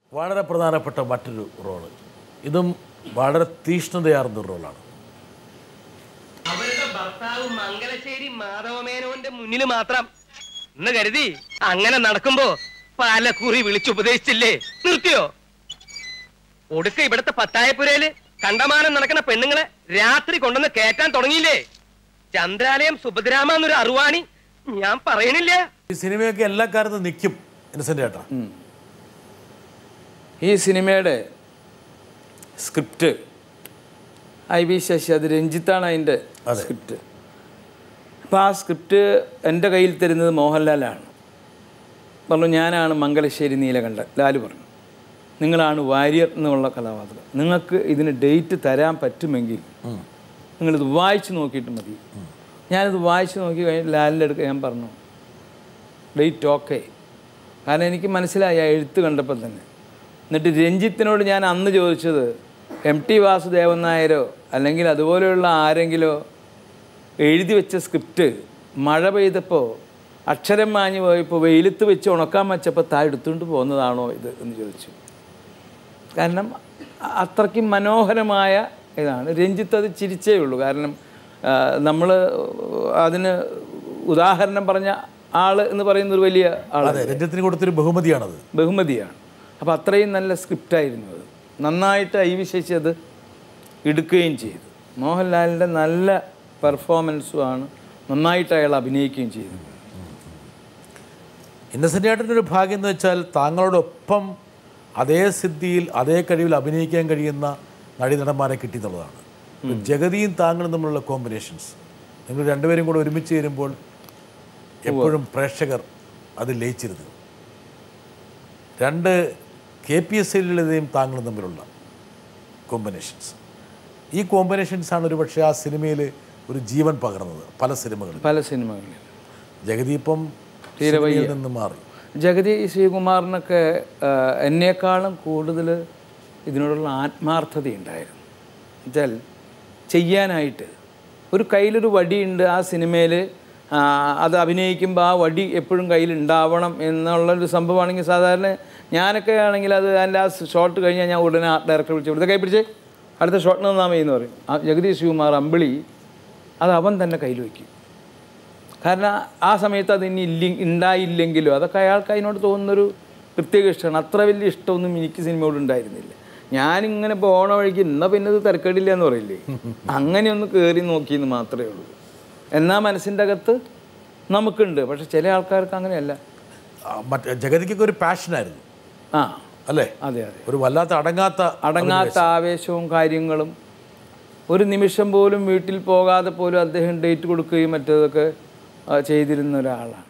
വളരെ പ്രധാനപ്പെട്ട മറ്റൊരു റോള് ഇതും വളരെ തീഷ്ണതയാർന്ന ഒരു റോളാണ് അവരുടെ ഭർത്താവ് മംഗലശ്ശേരി മാധവമേനോന്റെ മുന്നിൽ മാത്രം എന്ന് കരുതി അങ്ങനെ നടക്കുമ്പോ പാലക്കുറി വിളിച്ചുപദേശിച്ചില്ലേ നിർത്തിയോ ഒടുക്ക ഇവിടത്തെ പത്തായപ്പുരയില് കണ്ടമാനം നടക്കുന്ന പെണ്ണുങ്ങളെ രാത്രി കൊണ്ടുവന്ന് കേറ്റാൻ തുടങ്ങിയില്ലേ ചന്ദ്രാലയം സുഭദ്രാമ എന്നൊരു അറുവാണി ഞാൻ പറയണില്ല ഈ സിനിമയൊക്കെ എല്ലാ കാലത്തും നിൽക്കും ഇന്നസെൻ്റ് ചേട്ടാ ഈ സിനിമയുടെ സ്ക്രിപ്റ്റ് ഐ വി ശശി അത് രഞ്ജിത്താണ് അതിൻ്റെ അതെ. സ്ക്രിപ്റ്റ് അപ്പോൾ ആ സ്ക്രിപ്റ്റ് എൻ്റെ കയ്യിൽ തരുന്നത് മോഹൻലാലാണ് പറഞ്ഞു ഞാനാണ് മംഗലശ്ശേരി നീലകണ്ഠൻ ലാല് പറഞ്ഞു നിങ്ങളാണ് വാര്യർ എന്നുള്ള കഥാപാത്രം നിങ്ങൾക്ക് ഇതിന് ഡേറ്റ് തരാൻ പറ്റുമെങ്കിൽ നിങ്ങളിത് വായിച്ച് നോക്കിയിട്ട് മതി ഞാനിത് വായിച്ച് നോക്കി കഴിഞ്ഞ് ലാലിൻ്റെ അടുക്ക ഞാൻ പറഞ്ഞു ഡേറ്റ് ഓക്കെ കാരണം എനിക്ക് മനസ്സിലായി ആ എഴുത്ത് കണ്ടപ്പോൾ തന്നെ എന്നിട്ട് രഞ്ജിത്തിനോട് ഞാൻ അന്ന് ചോദിച്ചത് എം ടി വാസുദേവൻ നായരോ അല്ലെങ്കിൽ അതുപോലെയുള്ള ആരെങ്കിലോ എഴുതി വെച്ച സ്ക്രിപ്റ്റ് മഴ പെയ്തപ്പോൾ അക്ഷരം മാഞ്ഞു പോയപ്പോൾ വെയിലത്ത് വെച്ച് ഉണക്കാൻ വെച്ചപ്പോൾ താ എടുത്തുകൊണ്ട് പോകുന്നതാണോ ഇത് എന്ന് ചോദിച്ചു കാരണം അ- അത്രയ്ക്കും മനോഹരമായ ഇതാണ് രഞ്ജിത്ത് അത് ചിരിച്ചേ ഉള്ളൂ കാരണം നമ്മൾ അതിന് ഉദാഹരണം പറഞ്ഞ ആൾ എന്ന് പറയുന്ന ഒരു വലിയ ആൾ അതെ രഞ്ജത്തിന് കൊടുത്തൊരു ബഹുമതിയാണത് ബഹുമതിയാണ് അപ്പോൾ അത്രയും നല്ല സ്ക്രിപ്റ്റായിരുന്നു അത് നന്നായിട്ട് ഐ വി ശശി അത് എടുക്കുകയും ചെയ്തു മോഹൻലാലിൻ്റെ നല്ല പെർഫോമൻസുമാണ് നന്നായിട്ട് അയാൾ അഭിനയിക്കുകയും ചെയ്തു ഇന്നസെൻ്റ് ചേട്ടൻ്റെ ഒരു ഭാഗ്യം എന്ന് വെച്ചാൽ താങ്കളോടൊപ്പം അതേ സിദ്ധിയിൽ അതേ കഴിവിൽ അഭിനയിക്കാൻ കഴിയുന്ന നടീനടന്മാരെ കിട്ടി എന്നുള്ളതാണ് ജഗതിയും താങ്കളും തമ്മിലുള്ള കോമ്പിനേഷൻസ് നിങ്ങൾ രണ്ടുപേരും കൂടെ ഒരുമിച്ച് ചേരുമ്പോൾ എപ്പോഴും പ്രേക്ഷകർ അത് ലയിച്ചിരുന്നു രണ്ട് കെ പി എസ് എല്ലിലെയും താങ്കളും തമ്മിലുള്ള കോമ്പിനേഷൻസ് ഈ കോമ്പിനേഷൻസാണ് ഒരു പക്ഷേ ആ സിനിമയിൽ ഒരു ജീവൻ പകർന്നത് പല സിനിമകളിൽ പല സിനിമകളിൽ ജഗതി ഇപ്പം തീരെ സിനിമയിൽ നിന്ന് മാറി ജഗതി ശ്രീകുമാറിനൊക്കെ ആ, എന്നെക്കാളും കൂടുതൽ ഇതിനോടുള്ള ആത്മാർത്ഥതയുണ്ടായിരുന്നു എന്നുവെച്ചാൽ ചെയ്യാനായിട്ട് ഒരു കയ്യിലൊരു വടിയുണ്ട് ആ സിനിമയിൽ അത് അഭിനയിക്കുമ്പോൾ ആ വടി എപ്പോഴും കയ്യിൽ ഉണ്ടാവണം എന്നുള്ളൊരു സംഭവമാണെങ്കിൽ സാധാരണ ഞാനൊക്കെ ആണെങ്കിൽ അത് അതിൻ്റെ ആ ഷോട്ട് കഴിഞ്ഞാൽ ഞാൻ ഉടനെ ഡയറക്ടർ വിളിച്ചു ഇവിടുത്തെ കൈ പിടിച്ച് അടുത്ത ഷോട്ട് നിന്നാൽ മതി എന്ന് പറയും ആ ജഗദീഷ് ശിവകുമാർ അമ്പിളി അത് അവൻ തന്നെ കയ്യിൽ വയ്ക്കും കാരണം ആ സമയത്ത് അത് ഇനി ഇല്ല ഉണ്ടായില്ലെങ്കിലോ അതൊക്കെ അയാൾക്ക് അതിനോട് തോന്നുന്നൊരു പ്രത്യേക ഇഷ്ടമാണ് അത്ര വലിയ ഇഷ്ടമൊന്നും എനിക്ക് സിനിമയോട് ഉണ്ടായിരുന്നില്ല ഞാനിങ്ങനെ പോണ വഴിക്ക് ഇന്ന പിന്നെ ഇത് തിരക്കേടില്ല എന്ന് പറയില്ലേ അങ്ങനെ ഒന്ന് കയറി നോക്കിയെന്ന് മാത്രമേ ഉള്ളൂ എന്നാൽ മനസ്സിൻ്റെ അകത്ത് നമുക്കുണ്ട് പക്ഷെ ചില ആൾക്കാർക്ക് അങ്ങനെയല്ല ആ, മറ്റേ ജഗതിക്കൊക്കെ ഒരു പാഷനായിരുന്നു ആ അല്ലേ അതെ അതെ ഒരു വല്ലാത്ത അടങ്ങാത്ത അടങ്ങാത്ത ആവേശവും കാര്യങ്ങളും ഒരു നിമിഷം പോലും വീട്ടിൽ പോകാതെ പോലും അദ്ദേഹം ഡേറ്റ് കൊടുക്കുകയും മറ്റേതൊക്കെ ആ, ചെയ്തിരുന്ന ഒരാളാണ്